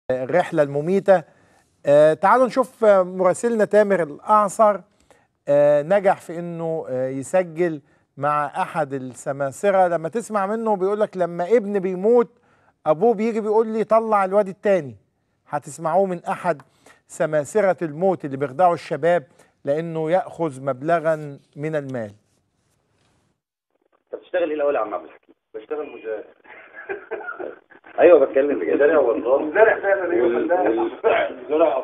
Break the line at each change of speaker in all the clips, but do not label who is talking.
الرحلة المميتة آه، تعالوا نشوف آه، مراسلنا تامر الأعصر آه، نجح في انه آه، يسجل مع احد السماسرة لما تسمع منه بيقول لك لما ابن بيموت ابوه بيجي بيقول لي طلع الواد التاني هتسمعوه من احد سماسرة الموت اللي بيخدعوا الشباب لانه ياخذ مبلغا من المال
طب بتشتغل ايه الاول يا عم عبد الحكيم؟
بشتغل مزارع
ايوه بتكلم بجد
مزارع والله مزارع فعلا ايوه فلاح مزارع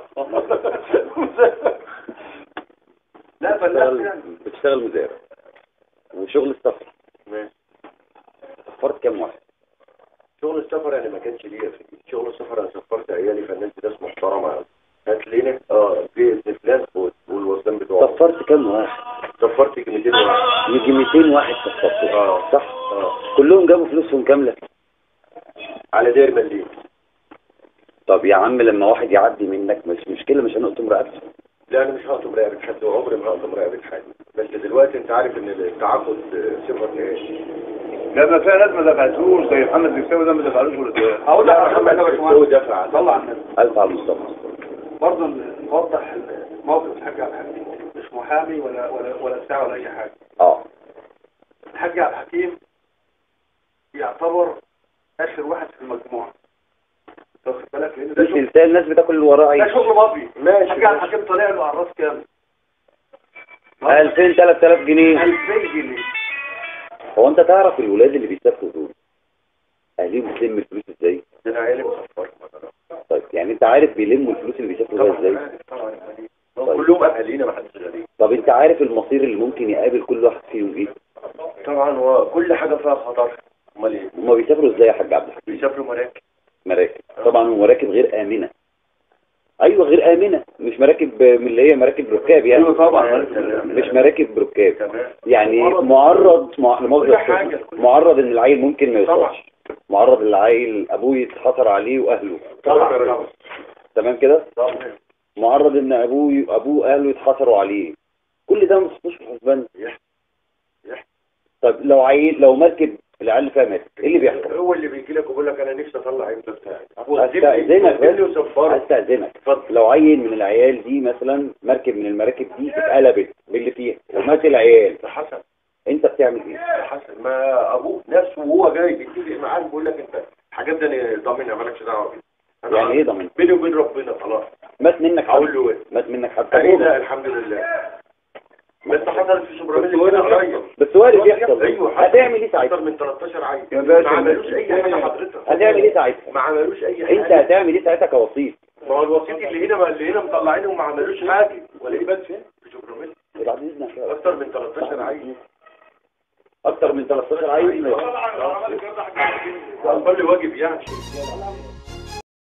لا فلاح
بتشتغل
يعني
بتشتغل مزارع وشغل السفر
ماشي
سفرت كام واحد؟
شغل السفر يعني ما كانش ليا فيه شغل السفر انا سفرت عيالي فننت ناس محترمه هات لينا اه في ابن فلان خد والوسام بتوعه
سفرت كام واحد؟
سفرت يجي 200 واحد
يجي 200 واحد سفرته
اه
صح؟
اه
كلهم جابوا فلوسهم كامله
على داير مليم
طب يا عم لما واحد يعدي منك مش مشكله مش هنقطم رقبته
لا انا مش هقطم رقبه حد وعمري ما هقطم رقبه حد بس دلوقتي انت عارف ان التعاقد صفه ايه
لما في ناس ما دفعتوش زي محمد بيساوي ده ما دفعلوش ولا
هقول لك محمد هو دفع
طلع الناس
الف على المصطفى
برضه نوضح موقف الحاج عبد الحكيم مش محامي ولا ولا ولا بتاع ولا اي حاجه
اه
الحاج عبد الحكيم يعتبر اخر واحد في المجموعه أنت واخد بالك لان ده
مش
شغل
انسان الناس بتاكل اللي وراه
ده
عيش
شغل مافي
ماشي
الحاج عبد الحكيم طالع له على الراس كام
2000 3000 جنيه
2000 جنيه
هو انت تعرف الولاد اللي بيسافروا دول اهليهم بتلم الفلوس ازاي؟
انا عيالي مسفر
طيب يعني انت عارف بيلموا الفلوس اللي بيسافروا بيها ازاي؟
طبعا طبعا كلهم اهالينا ما حدش غريب
طب انت عارف المصير اللي ممكن يقابل كل واحد فيهم ايه؟
طبعا هو كل حاجه فيها خطر امال ايه
هما بيسافروا ازاي يا حاج عبد الحكيم؟
بيسافروا مراكب
مراكب طبعا ومراكب غير آمنة ايوه غير آمنة مش مراكب من اللي هي مراكب ركاب يعني
ايوه طبعا
مش مراكب ركاب
تمام
يعني معرض مع... لمؤاخذة
كل حاجة،
الشغل.
كل
معرض ان العيل ممكن ما
طبعا.
يوصلش معرض ان العيل ابوه يتحصر عليه واهله
طبعا طبعا
تمام كده
طبعا
معرض ان ابوه ابوه اهله يتحصروا عليه كل ده ما تحطوش في الحسبان
يحصل. يحصل.
طب لو عيل لو مركب العيال فيها مات ايه اللي بيحصل
هو اللي بيجي لك ويقول لك انا نفسي اطلع ابني بتاعي
استاذنك
ابني
بس
وسفره
استاذنك
اتفضل
لو عيل من العيال دي مثلا مركب من المراكب دي اتقلبت باللي فيها ومات العيال
ده حسن
انت بتعمل ايه
ده حسن ما ابوه نفسه وهو جاي بيتفق معاه بيقول لك انت الحاجات دي انا ضامنها مالكش دعوه بيها أنا
يعني ايه ضامن
بيني وبين ربنا خلاص
مات منك حد
هقول له ايه
مات منك حد
ايه لا الحمد لله بس حصلت في سوبراميل كده قريب
بس وارد يحصل
ايوه حصل.
هتعمل ايه
اكتر
ساعتها
من 13 عيل
يا باشا،
ما عملوش اي حاجه حضرتك
هتعمل ايه ساعتها
ما عملوش اي حاجه
انت هتعمل ايه ساعتها كوسيط
ما هو الوسيط اللي هنا اللي هنا مطلعينه وما عملوش حاجه ولا ايه بس فين في سوبراميل
بعد اذنك يا
اكتر من 13 عيل
اكتر من 13 عيل
كل واجب يعني